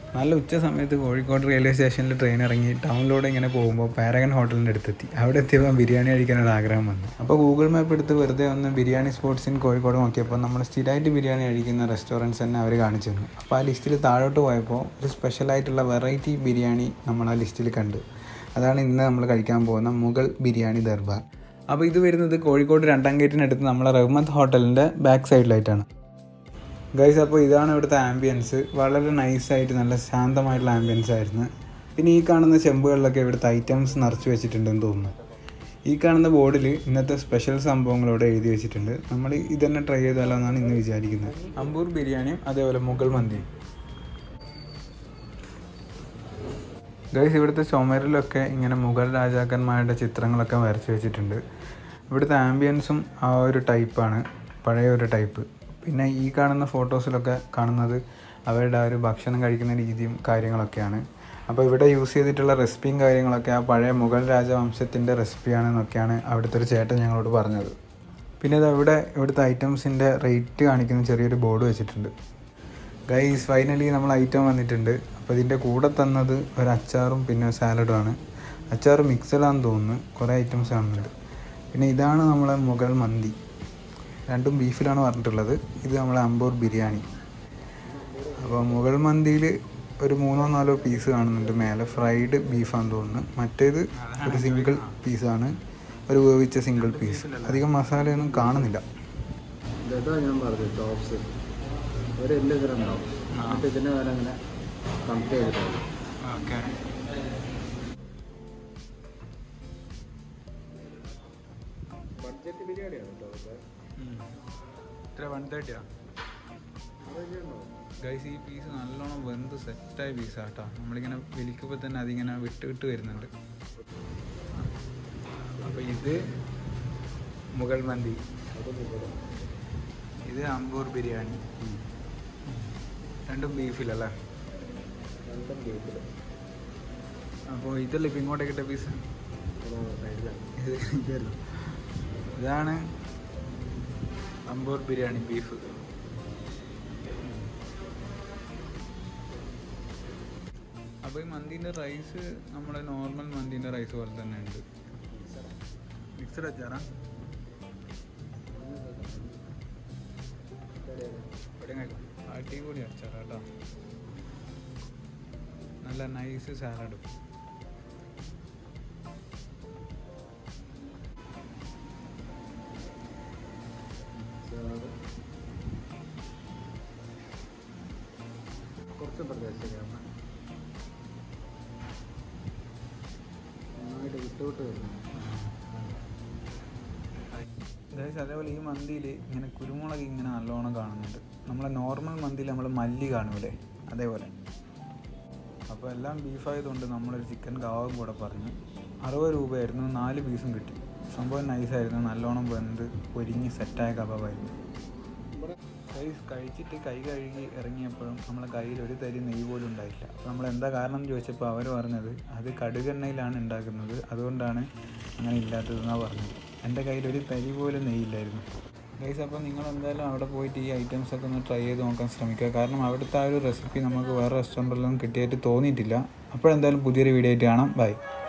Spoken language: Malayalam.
നല്ല ഉച്ച സമയത്ത് കോഴിക്കോട് റെയിൽവേ സ്റ്റേഷനിൽ ട്രെയിൻ ഇറങ്ങി ടൗണിലൂടെ ഇങ്ങനെ പോകുമ്പോൾ പാരഗൺ ഹോട്ടലിൻ്റെ അടുത്തെത്തി അവിടെ എത്തിയപ്പോൾ ബിരിയാണി കഴിക്കാനൊരു ആഗ്രഹം വന്നു അപ്പോൾ ഗൂഗിൾ മാപ്പ് എടുത്ത് വെറുതെ ഒന്ന് ബിരിയാണി സ്പോട്ട്സ് ഇൻ കോഴിക്കോട് നോക്കിയപ്പോൾ നമ്മൾ സ്ഥിരമായിട്ട് ബിരിയാണി കഴിക്കുന്ന റെസ്റ്റോറൻറ്റ്സ് തന്നെ അവർ കാണിച്ചു തന്നു അപ്പോൾ ആ ലിസ്റ്റിൽ താഴോട്ട് പോയപ്പോൾ ഒരു സ്പെഷ്യലായിട്ടുള്ള വെറൈറ്റി ബിരിയാണി നമ്മൾ ആ ലിസ്റ്റിൽ കണ്ടു അതാണ് ഇന്ന് നമ്മൾ കഴിക്കാൻ പോകുന്ന മുഗൾ ബിരിയാണി ദർബാർ അപ്പോൾ ഇത് വരുന്നത് കോഴിക്കോട് രണ്ടാം ഗേറ്റിനടുത്ത് നമ്മളെ റഹ്മത്ത് ഹോട്ടലിൻ്റെ ബാക്ക് സൈഡിലായിട്ടാണ് ഗൈസ് അപ്പോൾ ഇതാണ് ഇവിടുത്തെ ആംബിയൻസ് വളരെ നൈസായിട്ട് നല്ല ശാന്തമായിട്ടുള്ള ആംബിയൻസ് ആയിരുന്നു പിന്നെ ഈ കാണുന്ന ചെമ്പുകളിലൊക്കെ ഇവിടുത്തെ ഐറ്റംസ് നിറച്ച് വെച്ചിട്ടുണ്ടെന്ന് തോന്നുന്നു ഈ കാണുന്ന ബോർഡിൽ ഇന്നത്തെ സ്പെഷ്യൽ സംഭവങ്ങളോടെ എഴുതി വെച്ചിട്ടുണ്ട് നമ്മൾ ഇതന്നെ ട്രൈ ചെയ്താലോ എന്നാണ് ഇന്ന് വിചാരിക്കുന്നത് അമ്പൂർ ബിരിയാണിയും അതേപോലെ മുഗൾ മന്തിയും ഗൈസ് ഇവിടുത്തെ ചുമരിലൊക്കെ ഇങ്ങനെ മുഗൾ രാജാക്കന്മാരുടെ ചിത്രങ്ങളൊക്കെ വരച്ച് വെച്ചിട്ടുണ്ട് ഇവിടുത്തെ ആംബിയൻസും ആ ഒരു ടൈപ്പാണ് പഴയ ഒരു ടൈപ്പ് പിന്നെ ഈ കാണുന്ന ഫോട്ടോസിലൊക്കെ കാണുന്നത് അവരുടെ ആ ഒരു ഭക്ഷണം കഴിക്കുന്ന രീതിയും കാര്യങ്ങളൊക്കെയാണ് അപ്പോൾ ഇവിടെ യൂസ് ചെയ്തിട്ടുള്ള റെസിപ്പിയും കാര്യങ്ങളൊക്കെ ആ പഴയ മുഗൾ രാജവംശത്തിൻ്റെ റെസിപ്പിയാണെന്നൊക്കെയാണ് അവിടുത്തെ ഒരു ചേട്ടൻ ഞങ്ങളോട് പറഞ്ഞത് പിന്നെ ഇത് ഇവിടെ ഇവിടുത്തെ ഐറ്റംസിൻ്റെ റേറ്റ് കാണിക്കുന്ന ചെറിയൊരു ബോർഡ് വെച്ചിട്ടുണ്ട് ഗൈസ് ഫൈനലി നമ്മൾ ഐറ്റം വന്നിട്ടുണ്ട് അപ്പോൾ ഇതിൻ്റെ കൂടെ തന്നത് ഒരു അച്ചാറും പിന്നെ സാലഡുമാണ് അച്ചാർ മിക്സഡാണെന്ന് തോന്നുന്നു കുറേ ഐറ്റംസ് കാണുന്നുണ്ട് പിന്നെ ഇതാണ് നമ്മളെ മുഗൾ മന്തി രണ്ടും ബീഫിലാണ് പറഞ്ഞിട്ടുള്ളത് ഇത് നമ്മളെ അമ്പൂർ ബിരിയാണി അപ്പോൾ മുഗൾ മന്തിയിൽ ഒരു മൂന്നോ നാലോ പീസ് കാണുന്നുണ്ട് മേലെ ഫ്രൈഡ് ബീഫാന്ന് തോന്നുന്നു മറ്റേത് ഒരു സിംഗിൾ പീസാണ് ഒരു വേവിച്ച സിംഗിൾ പീസ് അധികം മസാലയൊന്നും കാണുന്നില്ല ഇതാ ഞാൻ പറഞ്ഞത് ചോപ്സ് ഒരു എല്ലാം ഇതിൽ ഉണ്ടാവും എന്നിട്ട് ഇതിൻ്റെ മേലെ അങ്ങനെ കമ്പയർ ചെയ്തിട്ടുണ്ട് ഓക്കെ ബഡ്ജറ്റ് ബിരിയാണിയാണ് കേട്ടോ അതൊക്കെ ഇത്ര വൺ തേർട്ടിയാ ഗൈസ് ഈ പീസ് നല്ലോണം വെന്ത് സെറ്റായ പീസാണ് കേട്ടോ നമ്മളിങ്ങനെ വലിക്കുമ്പോൾ തന്നെ അതിങ്ങനെ വിട്ട് വിട്ട് വരുന്നുണ്ട് അപ്പോൾ ഇത് മുഗൾ മന്തി ഇത് അമ്പൂർ ബിരിയാണി രണ്ടും ബീഫിലല്ലേ രണ്ടും ബീഫിൽ അപ്പോൾ ഇതല്ലേ ഇപ്പം ഇങ്ങോട്ടേക്ക് ഇട്ട പീസ് ഇത് ഇതല്ല ഇതാണ് അമ്പൂർ ബിരിയാണി ബീഫ് അപ്പോൾ ഈ മന്തീൻ്റെ റൈസ് നമ്മുടെ നോർമൽ മന്തീൻ്റെ റൈസ് പോലെ തന്നെ ഉണ്ട് മിക്സഡ് അച്ചാറാ ഇവിടെ കഴിക്കാം. അടിപൊളി അച്ചാറാ കേട്ടോ നല്ല നൈസ് സാലഡും കുറച്ച് പ്രദേശമാണ് നന്നായിട്ട് വിട്ടുവിട്ട് വരുന്നു ഗൈസ് അതേപോലെ ഈ മന്തിയിൽ ഇങ്ങനെ കുരുമുളക് ഇങ്ങനെ നല്ലോണം കാണുന്നുണ്ട് നമ്മളെ നോർമൽ മന്തിയിൽ നമ്മൾ മല്ലി കാണൂലേ അതേപോലെ അപ്പോൾ എല്ലാം ബീഫായതുകൊണ്ട് നമ്മളൊരു ചിക്കൻ കവാബും കൂടെ പറഞ്ഞു അറുപത് രൂപയായിരുന്നു നാല് പീസും കിട്ടി സംഭവം നൈസായിരുന്നു നല്ലോണം വെന്ത് പൊരിഞ്ഞ് സെറ്റായ കബാബായിരുന്നു ഗൈസ് കഴിച്ചിട്ട് കൈ കഴുകി ഇറങ്ങിയപ്പോഴും നമ്മളെ കയ്യിൽ ഒരു തരി നെയ്യ് പോലും ഉണ്ടായില്ല അപ്പോൾ നമ്മൾ എന്താ കാരണം എന്ന് ചോദിച്ചപ്പോൾ അവർ പറഞ്ഞത് അത് കടുകെണ്ണയിലാണ് ഉണ്ടാക്കുന്നത് അതുകൊണ്ടാണ് അങ്ങനെ ഇല്ലാത്തതെന്നാണ് പറഞ്ഞത് എൻ്റെ കയ്യിൽ ഒരു തരി പോലും നെയ്യില്ലായിരുന്നു ഗൈസ് അപ്പോൾ നിങ്ങൾ എന്തായാലും അവിടെ പോയിട്ട് ഈ ഐറ്റംസ് ഒക്കെ ഒന്ന് ട്രൈ ചെയ്ത് നോക്കാൻ ശ്രമിക്കുക കാരണം അവിടുത്തെ ആ ഒരു റെസിപ്പി നമുക്ക് വേറെ റെസ്റ്റോറൻറ്റിലൊന്നും കിട്ടിയായിട്ട് തോന്നിയിട്ടില്ല അപ്പോഴെന്തായാലും പുതിയൊരു വീഡിയോ ആയിട്ട് കാണാം ബൈ